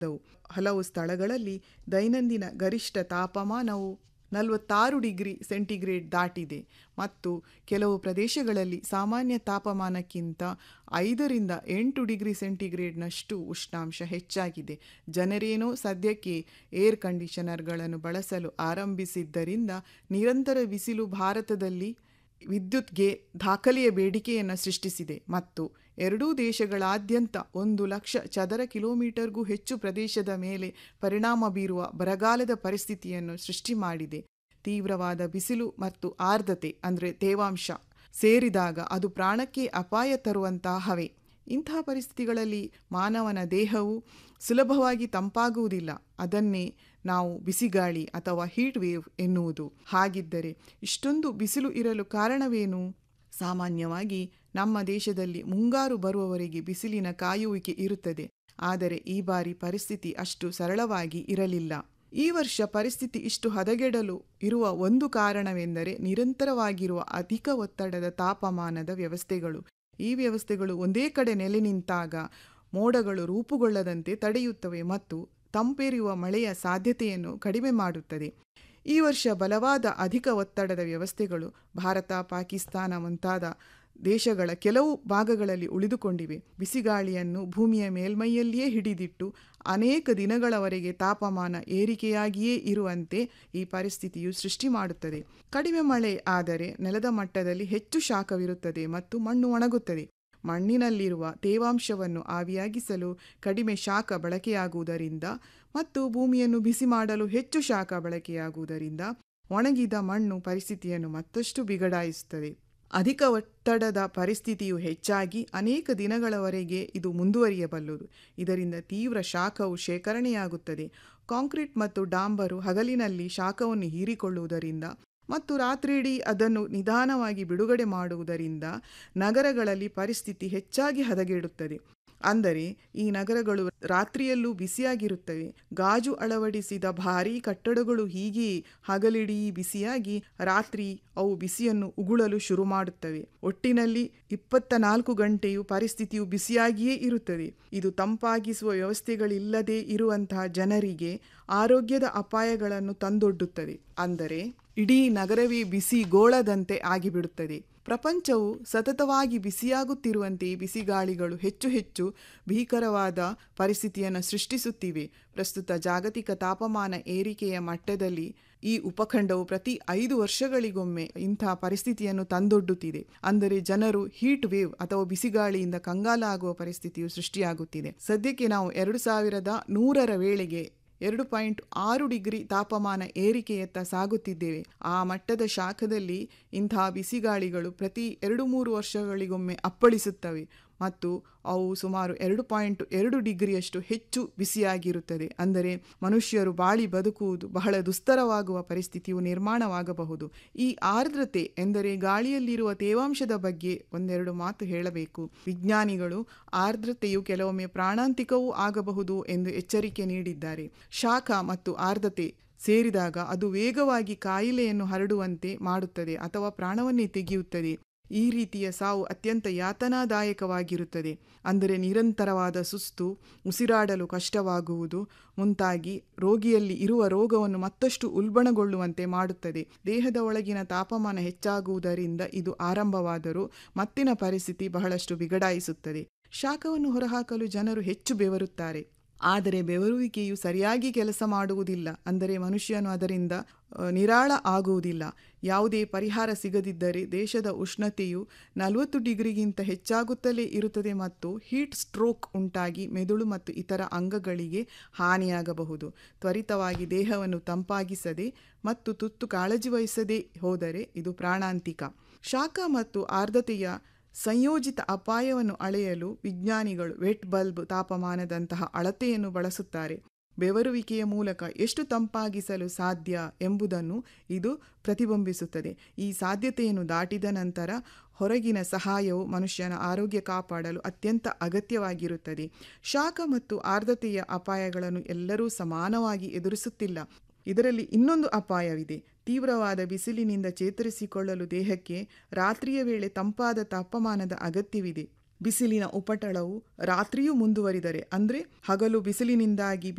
ಹಲವು ಸ್ಥಳಗಳಲ್ಲಿ ದೈನಂದಿನ ಗರಿಷ್ಠ ತಾಪಮಾನವು ನಲವತ್ತಾರು ಡಿಗ್ರಿ ಸೆಂಟಿಗ್ರೇಡ್ ದಾಟಿದೆ ಮತ್ತು ಕೆಲವು ಪ್ರದೇಶಗಳಲ್ಲಿ ಸಾಮಾನ್ಯ ತಾಪಮಾನಕ್ಕಿಂತ ಐದರಿಂದ ಎಂಟು ಡಿಗ್ರಿ ಸೆಂಟಿಗ್ರೇಡ್ನಷ್ಟು ಉಷ್ಣಾಂಶ ಹೆಚ್ಚಾಗಿದೆ ಜನರೇನೋ ಸದ್ಯಕ್ಕೆ ಏರ್ ಕಂಡೀಷನರ್ಗಳನ್ನು ಬಳಸಲು ಆರಂಭಿಸಿದ್ದರಿಂದ ನಿರಂತರ ಬಿಸಿಲು ಭಾರತದಲ್ಲಿ ವಿದ್ಯುತ್ಗೆ ದಾಖಲೆಯ ಬೇಡಿಕೆಯನ್ನು ಸೃಷ್ಟಿಸಿದೆ ಮತ್ತು ಎರಡೂ ದೇಶಗಳಾದ್ಯಂತ ಒಂದು ಲಕ್ಷ ಚದರ ಕಿಲೋಮೀಟರ್ಗೂ ಹೆಚ್ಚು ಪ್ರದೇಶದ ಮೇಲೆ ಪರಿಣಾಮ ಬೀರುವ ಬರಗಾಲದ ಪರಿಸ್ಥಿತಿಯನ್ನು ಸೃಷ್ಟಿ ಮಾಡಿದೆ ತೀವ್ರವಾದ ಬಿಸಿಲು ಮತ್ತು ಆರ್ದ್ರತೆ ಅಂದರೆ ತೇವಾಂಶ ಸೇರಿದಾಗ ಅದು ಪ್ರಾಣಕ್ಕೆ ಅಪಾಯ ತರುವಂತಹವೇ ಇಂತಹ ಪರಿಸ್ಥಿತಿಗಳಲ್ಲಿ ಮಾನವನ ದೇಹವು ಸುಲಭವಾಗಿ ತಂಪಾಗುವುದಿಲ್ಲ ಅದನ್ನೇ ನಾವು ಬಿಸಿಗಾಳಿ ಅಥವಾ ಹೀಟ್ ವೇವ್ ಎನ್ನುವುದು ಹಾಗಿದ್ದರೆ ಇಷ್ಟೊಂದು ಬಿಸಿಲು ಇರಲು ಕಾರಣವೇನು ಸಾಮಾನ್ಯವಾಗಿ ನಮ್ಮ ದೇಶದಲ್ಲಿ ಮುಂಗಾರು ಬರುವವರೆಗೆ ಬಿಸಿಲಿನ ಕಾಯುವಿಕೆ ಇರುತ್ತದೆ ಆದರೆ ಈ ಬಾರಿ ಪರಿಸ್ಥಿತಿ ಅಷ್ಟು ಸರಳವಾಗಿ ಇರಲಿಲ್ಲ ಈ ವರ್ಷ ಪರಿಸ್ಥಿತಿ ಇಷ್ಟು ಹದಗೆಡಲು ಇರುವ ಒಂದು ಕಾರಣವೆಂದರೆ ನಿರಂತರವಾಗಿರುವ ಅಧಿಕ ಒತ್ತಡದ ತಾಪಮಾನದ ವ್ಯವಸ್ಥೆಗಳು ಈ ವ್ಯವಸ್ಥೆಗಳು ಒಂದೇ ಕಡೆ ನೆಲೆ ನಿಂತಾಗ ಮೋಡಗಳು ರೂಪುಗೊಳ್ಳದಂತೆ ತಡೆಯುತ್ತವೆ ಮತ್ತು ತಂಪೇರಿಯುವ ಮಳೆಯ ಸಾಧ್ಯತೆಯನ್ನು ಕಡಿಮೆ ಮಾಡುತ್ತದೆ ಈ ವರ್ಷ ಬಲವಾದ ಅಧಿಕ ಒತ್ತಡದ ವ್ಯವಸ್ಥೆಗಳು ಭಾರತ ಪಾಕಿಸ್ತಾನ ಮುಂತಾದ ದೇಶಗಳ ಕೆಲವು ಭಾಗಗಳಲ್ಲಿ ಉಳಿದುಕೊಂಡಿವೆ ಬಿಸಿಗಾಳಿಯನ್ನು ಭೂಮಿಯ ಮೇಲ್ಮೈಯಲ್ಲಿಯೇ ಹಿಡಿದಿಟ್ಟು ಅನೇಕ ದಿನಗಳವರೆಗೆ ತಾಪಮಾನ ಏರಿಕೆಯಾಗಿಯೇ ಇರುವಂತೆ ಈ ಪರಿಸ್ಥಿತಿಯು ಸೃಷ್ಟಿ ಮಾಡುತ್ತದೆ ಕಡಿಮೆ ಮಳೆ ಆದರೆ ನೆಲದ ಮಟ್ಟದಲ್ಲಿ ಹೆಚ್ಚು ಶಾಖವಿರುತ್ತದೆ ಮತ್ತು ಮಣ್ಣು ಒಣಗುತ್ತದೆ ಮಣ್ಣಿನಲ್ಲಿರುವ ತೇವಾಂಶವನ್ನು ಆವಿಯಾಗಿಸಲು ಕಡಿಮೆ ಶಾಖ ಬಳಕೆಯಾಗುವುದರಿಂದ ಮತ್ತು ಭೂಮಿಯನ್ನು ಬಿಸಿ ಮಾಡಲು ಹೆಚ್ಚು ಶಾಖ ಬಳಕೆಯಾಗುವುದರಿಂದ ಒಣಗಿದ ಮಣ್ಣು ಪರಿಸ್ಥಿತಿಯನ್ನು ಮತ್ತಷ್ಟು ಬಿಗಡಾಯಿಸುತ್ತದೆ ಅಧಿಕ ಒತ್ತಡದ ಪರಿಸ್ಥಿತಿಯು ಹೆಚ್ಚಾಗಿ ಅನೇಕ ದಿನಗಳವರೆಗೆ ಇದು ಮುಂದುವರಿಯಬಲ್ಲದು ಇದರಿಂದ ತೀವ್ರ ಶಾಖವು ಶೇಖರಣೆಯಾಗುತ್ತದೆ ಕಾಂಕ್ರೀಟ್ ಮತ್ತು ಡಾಂಬರು ಹಗಲಿನಲ್ಲಿ ಶಾಖವನ್ನು ಹೀರಿಕೊಳ್ಳುವುದರಿಂದ ಮತ್ತು ರಾತ್ರಿಯಿಡೀ ಅದನ್ನು ನಿಧಾನವಾಗಿ ಬಿಡುಗಡೆ ಮಾಡುವುದರಿಂದ ನಗರಗಳಲ್ಲಿ ಪರಿಸ್ಥಿತಿ ಹೆಚ್ಚಾಗಿ ಹದಗೆಡುತ್ತದೆ ಅಂದರೆ ಈ ನಗರಗಳು ರಾತ್ರಿಯಲ್ಲೂ ಬಿಸಿಯಾಗಿರುತ್ತವೆ ಗಾಜು ಅಳವಡಿಸಿದ ಭಾರೀ ಕಟ್ಟಡಗಳು ಹೀಗೆಯೇ ಹಗಲಿಡೀ ಬಿಸಿಯಾಗಿ ರಾತ್ರಿ ಅವು ಬಿಸಿಯನ್ನು ಉಗುಳಲು ಶುರು ಮಾಡುತ್ತವೆ ಒಟ್ಟಿನಲ್ಲಿ ಇಪ್ಪತ್ತ ನಾಲ್ಕು ಗಂಟೆಯು ಪರಿಸ್ಥಿತಿಯು ಬಿಸಿಯಾಗಿಯೇ ಇರುತ್ತದೆ ಇದು ತಂಪಾಗಿಸುವ ವ್ಯವಸ್ಥೆಗಳಿಲ್ಲದೆ ಇರುವಂತಹ ಜನರಿಗೆ ಆರೋಗ್ಯದ ಅಪಾಯಗಳನ್ನು ತಂದೊಡ್ಡುತ್ತದೆ ಅಂದರೆ ಇಡೀ ನಗರವೇ ಬಿಸಿ ಗೋಳದಂತೆ ಆಗಿಬಿಡುತ್ತದೆ ಪ್ರಪಂಚವು ಸತತವಾಗಿ ಬಿಸಿಯಾಗುತ್ತಿರುವಂತೆ ಬಿಸಿಗಾಳಿಗಳು ಹೆಚ್ಚು ಹೆಚ್ಚು ಭೀಕರವಾದ ಪರಿಸ್ಥಿತಿಯನ್ನು ಸೃಷ್ಟಿಸುತ್ತಿವೆ ಪ್ರಸ್ತುತ ಜಾಗತಿಕ ತಾಪಮಾನ ಏರಿಕೆಯ ಮಟ್ಟದಲ್ಲಿ ಈ ಉಪಖಂಡವು ಪ್ರತಿ ಐದು ವರ್ಷಗಳಿಗೊಮ್ಮೆ ಇಂತಹ ಪರಿಸ್ಥಿತಿಯನ್ನು ತಂದೊಡ್ಡುತ್ತಿದೆ ಅಂದರೆ ಜನರು ಹೀಟ್ ವೇವ್ ಅಥವಾ ಬಿಸಿಗಾಳಿಯಿಂದ ಕಂಗಾಲಾಗುವ ಪರಿಸ್ಥಿತಿಯು ಸೃಷ್ಟಿಯಾಗುತ್ತಿದೆ ಸದ್ಯಕ್ಕೆ ನಾವು ಎರಡು ಸಾವಿರದ ನೂರರ ವೇಳೆಗೆ ಎರಡು ಪಾಯಿಂಟ್ ಆರು ಡಿಗ್ರಿ ತಾಪಮಾನ ಏರಿಕೆಯತ್ತ ಸಾಗುತ್ತಿದ್ದೇವೆ ಆ ಮಟ್ಟದ ಶಾಖದಲ್ಲಿ ಇಂತಹ ಬಿಸಿಗಾಳಿಗಳು ಪ್ರತಿ ಎರಡು ಮೂರು ವರ್ಷಗಳಿಗೊಮ್ಮೆ ಅಪ್ಪಳಿಸುತ್ತವೆ ಮತ್ತು ಅವು ಸುಮಾರು ಎರಡು ಪಾಯಿಂಟ್ ಎರಡು ಡಿಗ್ರಿಯಷ್ಟು ಹೆಚ್ಚು ಬಿಸಿಯಾಗಿರುತ್ತದೆ ಅಂದರೆ ಮನುಷ್ಯರು ಬಾಳಿ ಬದುಕುವುದು ಬಹಳ ದುಸ್ತರವಾಗುವ ಪರಿಸ್ಥಿತಿಯು ನಿರ್ಮಾಣವಾಗಬಹುದು ಈ ಆರ್ದ್ರತೆ ಎಂದರೆ ಗಾಳಿಯಲ್ಲಿರುವ ತೇವಾಂಶದ ಬಗ್ಗೆ ಒಂದೆರಡು ಮಾತು ಹೇಳಬೇಕು ವಿಜ್ಞಾನಿಗಳು ಆರ್ದ್ರತೆಯು ಕೆಲವೊಮ್ಮೆ ಪ್ರಾಣಾಂತಿಕವೂ ಆಗಬಹುದು ಎಂದು ಎಚ್ಚರಿಕೆ ನೀಡಿದ್ದಾರೆ ಶಾಖ ಮತ್ತು ಆರ್ದ್ರತೆ ಸೇರಿದಾಗ ಅದು ವೇಗವಾಗಿ ಕಾಯಿಲೆಯನ್ನು ಹರಡುವಂತೆ ಮಾಡುತ್ತದೆ ಅಥವಾ ಪ್ರಾಣವನ್ನೇ ತೆಗೆಯುತ್ತದೆ ಈ ರೀತಿಯ ಸಾವು ಅತ್ಯಂತ ಯಾತನಾದಾಯಕವಾಗಿರುತ್ತದೆ ಅಂದರೆ ನಿರಂತರವಾದ ಸುಸ್ತು ಉಸಿರಾಡಲು ಕಷ್ಟವಾಗುವುದು ಮುಂತಾಗಿ ರೋಗಿಯಲ್ಲಿ ಇರುವ ರೋಗವನ್ನು ಮತ್ತಷ್ಟು ಉಲ್ಬಣಗೊಳ್ಳುವಂತೆ ಮಾಡುತ್ತದೆ ದೇಹದ ಒಳಗಿನ ತಾಪಮಾನ ಹೆಚ್ಚಾಗುವುದರಿಂದ ಇದು ಆರಂಭವಾದರೂ ಮತ್ತಿನ ಪರಿಸ್ಥಿತಿ ಬಹಳಷ್ಟು ಬಿಗಡಾಯಿಸುತ್ತದೆ ಶಾಖವನ್ನು ಹೊರಹಾಕಲು ಜನರು ಹೆಚ್ಚು ಬೆವರುತ್ತಾರೆ ಆದರೆ ಬೆವರುವಿಕೆಯು ಸರಿಯಾಗಿ ಕೆಲಸ ಮಾಡುವುದಿಲ್ಲ ಅಂದರೆ ಮನುಷ್ಯನು ಅದರಿಂದ ನಿರಾಳ ಆಗುವುದಿಲ್ಲ ಯಾವುದೇ ಪರಿಹಾರ ಸಿಗದಿದ್ದರೆ ದೇಶದ ಉಷ್ಣತೆಯು ನಲವತ್ತು ಡಿಗ್ರಿಗಿಂತ ಹೆಚ್ಚಾಗುತ್ತಲೇ ಇರುತ್ತದೆ ಮತ್ತು ಹೀಟ್ ಸ್ಟ್ರೋಕ್ ಉಂಟಾಗಿ ಮೆದುಳು ಮತ್ತು ಇತರ ಅಂಗಗಳಿಗೆ ಹಾನಿಯಾಗಬಹುದು ತ್ವರಿತವಾಗಿ ದೇಹವನ್ನು ತಂಪಾಗಿಸದೆ ಮತ್ತು ತುರ್ತು ಕಾಳಜಿ ವಹಿಸದೇ ಹೋದರೆ ಇದು ಪ್ರಾಣಾಂತಿಕ ಶಾಖ ಮತ್ತು ಆರ್ದ್ರತೆಯ ಸಂಯೋಜಿತ ಅಪಾಯವನ್ನು ಅಳೆಯಲು ವಿಜ್ಞಾನಿಗಳು ವೆಟ್ ಬಲ್ಬ್ ತಾಪಮಾನದಂತಹ ಅಳತೆಯನ್ನು ಬಳಸುತ್ತಾರೆ ಬೆವರುವಿಕೆಯ ಮೂಲಕ ಎಷ್ಟು ತಂಪಾಗಿಸಲು ಸಾಧ್ಯ ಎಂಬುದನ್ನು ಇದು ಪ್ರತಿಬಿಂಬಿಸುತ್ತದೆ ಈ ಸಾಧ್ಯತೆಯನ್ನು ದಾಟಿದ ನಂತರ ಹೊರಗಿನ ಸಹಾಯವು ಮನುಷ್ಯನ ಆರೋಗ್ಯ ಕಾಪಾಡಲು ಅತ್ಯಂತ ಅಗತ್ಯವಾಗಿರುತ್ತದೆ ಶಾಖ ಮತ್ತು ಆರ್ದ್ರತೆಯ ಅಪಾಯಗಳನ್ನು ಎಲ್ಲರೂ ಸಮಾನವಾಗಿ ಎದುರಿಸುತ್ತಿಲ್ಲ ಇದರಲ್ಲಿ ಇನ್ನೊಂದು ಅಪಾಯವಿದೆ ತೀವ್ರವಾದ ಬಿಸಿಲಿನಿಂದ ಚೇತರಿಸಿಕೊಳ್ಳಲು ದೇಹಕ್ಕೆ ರಾತ್ರಿಯ ವೇಳೆ ತಂಪಾದ ತಾಪಮಾನದ ಅಗತ್ಯವಿದೆ ಬಿಸಿಲಿನ ಉಪಟಳವು ರಾತ್ರಿಯೂ ಮುಂದುವರಿದರೆ ಅಂದರೆ ಹಗಲು ಬಿಸಿಲಿನಿಂದಾಗಿ